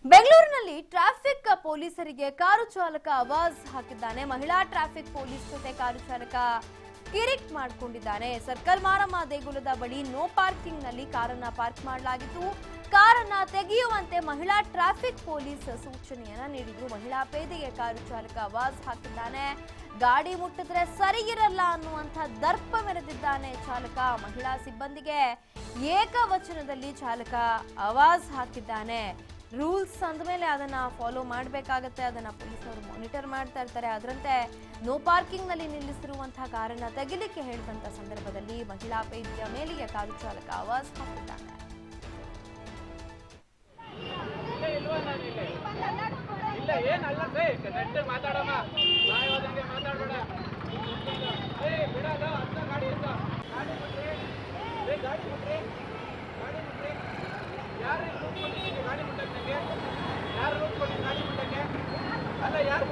ಬೆಂಗಳೂರಿನಲ್ಲಿ ಟ್ರಾಫಿಕ್ ಪೊಲೀಸರಿಗೆ ಕಾರು ಚಾಲಕ ಆವಾಜ್ ಹಾಕಿದ್ದಾನೆ ಮಹಿಳಾ ಟ್ರಾಫಿಕ್ ಪೊಲೀಸ್ ಜೊತೆ ಕಾರು ಚಾಲಕ ಕಿರಿಕ್ ಮಾಡಿಕೊಂಡಿದ್ದಾನೆ ಸರ್ಕಲ್ ಮಾರಮ್ಮ ದೇಗುಲದ ಬಳಿ ನೋ ಪಾರ್ಕಿಂಗ್ ನಲ್ಲಿ ಕಾರನ್ನ ಪಾರ್ಕ್ ಮಾಡಲಾಗಿತ್ತು ಕಾರನ್ನ ತೆಗೆಯುವಂತೆ ಮಹಿಳಾ ಟ್ರಾಫಿಕ್ ಪೊಲೀಸ್ ಸೂಚನೆಯನ್ನ ನೀಡಿದ್ರು ಮಹಿಳಾ ಪೇದೆಗೆ ಕಾರು ಚಾಲಕ ಆವಾಜ್ ಹಾಕಿದ್ದಾನೆ ಗಾಡಿ ಮುಟ್ಟಿದ್ರೆ ಸರಿ ಇರಲ್ಲ ಅನ್ನುವಂಥ ದರ್ಪ ಮೆರೆದಿದ್ದಾನೆ ಚಾಲಕ ಮಹಿಳಾ ಸಿಬ್ಬಂದಿಗೆ ಏಕವಚನದಲ್ಲಿ ಚಾಲಕ ಆವಾಜ್ ಹಾಕಿದ್ದಾನೆ ರೂಲ್ಸ್ ಅಂದಮೇಲೆ ಅದನ್ನ ಫಾಲೋ ಮಾಡಬೇಕಾಗತ್ತೆ ಅದನ್ನ ಪೊಲೀಸರು ಮಾನಿಟರ್ ಮಾಡ್ತಾ ಇರ್ತಾರೆ ಅದರಂತೆ ನೋ ಪಾರ್ಕಿಂಗ್ ನಲ್ಲಿ ನಿಲ್ಲಿಸಿರುವಂತಹ ಕಾರನ್ನ ತೆಗಿಲಿಕ್ಕೆ ಹೇಳಿದಂತ ಸಂದರ್ಭದಲ್ಲಿ ಮಹಿಳಾ ಪೇದೆಯ ಮೇಲಿಗೆ ಕಾರು ಚಾಲಕ ಆವಾಜ್ ಹಾಕಿದ್ದಾನೆ ಇಲ್ಲ ಏನಲ್ಲ ಸೇ ನೆಟ್ ಮಾತಾಡಮ್ಮ ಬಾಯ್ ಹೋದಂಗೆ ಮಾತಾಡ್ಬೇಡ ಏ ಬಿಡಲ್ಲ ಅಂತ ಗಾಡಿ ಅಂತ ಗಾಡಿ ಬಿಟ್ರಿ ಏ ಗಾಡಿ ಬಿಟ್ರಿ ಗಾಡಿ ಬಿಟ್ರಿ ಯಾರು ರೂಟ್ ಕೊಟ್ಟಿದ್ದೀನಿ ಗಾಡಿ ಮುಟ್ಟಕ್ಕೆ ನನಗೆ ಯಾರು ರೂಟ್ ಕೊಟ್ಟಿದ್ದೀನಿ ಗಾಡಿ ಮುಟ್ಟಕ್ಕೆ ಅಲ್ಲ ಯಾರು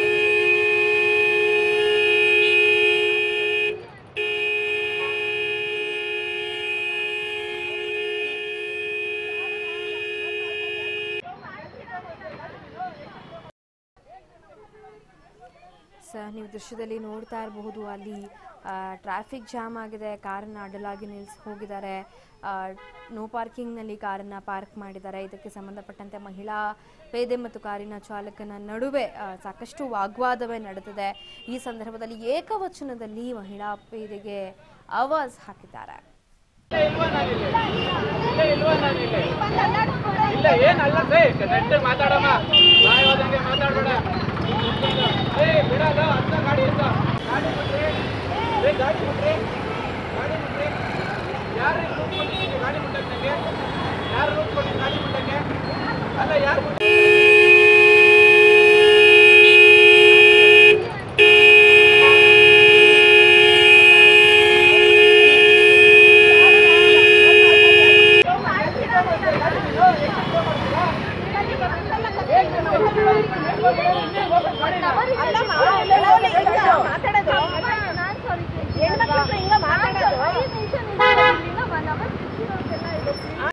ಸರ್ ನೀವು ದೃಶ್ಯದಲ್ಲಿ ನೋಡ್ತಾ ಇರಬಹುದು ಅಲ್ಲಿ ಟ್ರಾಫಿಕ್ ಜಾಮ್ ಆಗಿದೆ ಕಾರನ್ನ ಅಡ್ಡಲಾಗಿ ನಿಲ್ಲಿಸಿ ಹೋಗಿದ್ದಾರೆ ನೋ ಪಾರ್ಕಿಂಗ್ನಲ್ಲಿ ಕಾರನ್ನ ಪಾರ್ಕ್ ಮಾಡಿದ್ದಾರೆ ಇದಕ್ಕೆ ಸಂಬಂಧಪಟ್ಟಂತೆ ಮಹಿಳಾ ಪೇದೆ ಮತ್ತು ಕಾರಿನ ಚಾಲಕನ ನಡುವೆ ಆ, ಸಾಕಷ್ಟು ವಾಗ್ವಾದವೇ ನಡೆದಿದೆ ಈ ಸಂದರ್ಭದಲ್ಲಿ ಏಕವಚನದಲ್ಲಿ ಮಹಿಳಾ ಪೇದೆಗೆ ಆವಾಜ್ ಹಾಕಿದ್ದಾರೆ ಇಲ್ವಾ ನಾನಿಲ್ಲಿ ಇಲ್ಲ ಇಲ್ವಾ ನಾನಿಲ್ಲಿ ಇಲ್ಲ ಏನಲ್ಲ ಸೇ ನೆಟ್ ಮಾತಾಡಮ್ಮ ಬಾಯ್ ಹೋದಂಗೆ ಮಾತಾಡ್ಬೇಡ ಏ ಬಿಡಲ್ಲ ಅಂತ ಗಾಡಿ ಅಂತ ಗಾಡಿ ಬಿಟ್ರಿ ಏ ಗಾಡಿ ಬಿಟ್ರಿ ಗಾಡಿ ಬಿಟ್ರಿ ಯಾರು ರೂಟ್ ಕೊಟ್ಟಿದ್ದೀನಿ ಗಾಡಿ ಮುಟ್ಟಕ್ಕೆ ನನಗೆ ಯಾರು ರೂಟ್ ಕೊಟ್ಟಿದ್ದೀನಿ ಗಾಡಿ ಮುಟ್ಟಕ್ಕೆ ಅಲ್ಲ ಯಾರು ಮಾಡ್ತೀರಾ